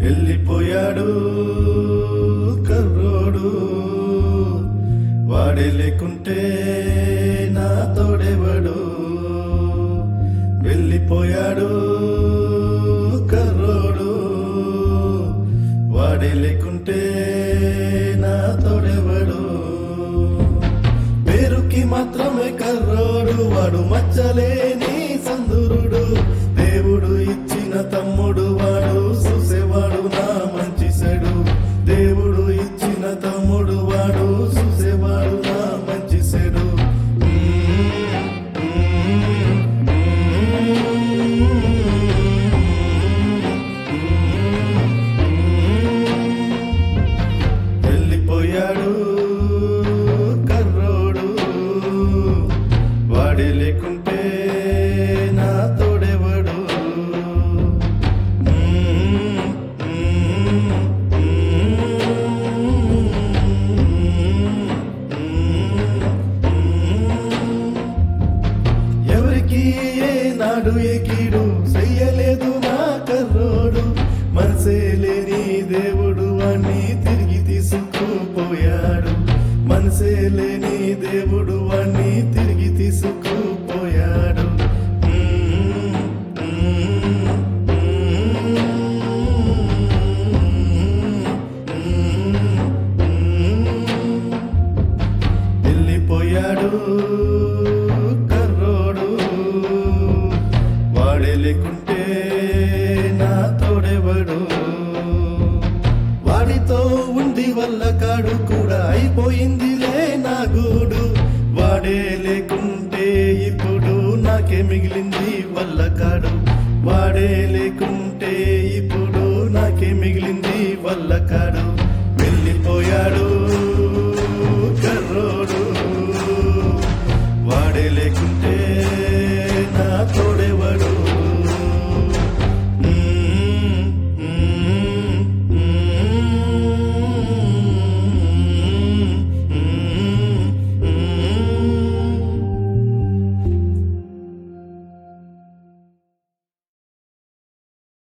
వెళ్ళిపోయాడు కర్రోడు వాడే లేకుంటే నా తోడెవడు వెళ్ళిపోయాడు కర్రోడు వాడే లేకుంటే నా తోడెవడు పేరుకి మాత్రమే కర్రోడు వాడు మచ్చలేని సందురుడు దేవుడు ఇచ్చిన తమ్ముడు వాడు చూసేవాడు నా మంచి చెడు దేవుడు ఇచ్చిన తమ్ముడు వాడు చూసేవాడు నా మంచి చెడు వెళ్ళిపోయాడు కర్రోడు వాడే లేకుంటే నా తోడెవడు ఎవరికి ఏ నాడు ఎకీడు చెయ్యలేదు నా కర్రోడు మనసే లేని దేవుడు వాణ్ణి తిరిగి తీసుకుపోయాడు మనసే లేని దేవుడు వాణ్ణి తిరిగి తీసుకుపోయాడు వెళ్ళిపోయాడు కర్రోడు వాడే లేకుంటే నా తోడెవడు వాడితో ఉండి వల్ల కాడు కూడా అయిపోయిందిలే నా గూడు వాడే లేకుంటే ఇప్పుడు నాకే మిగిలింది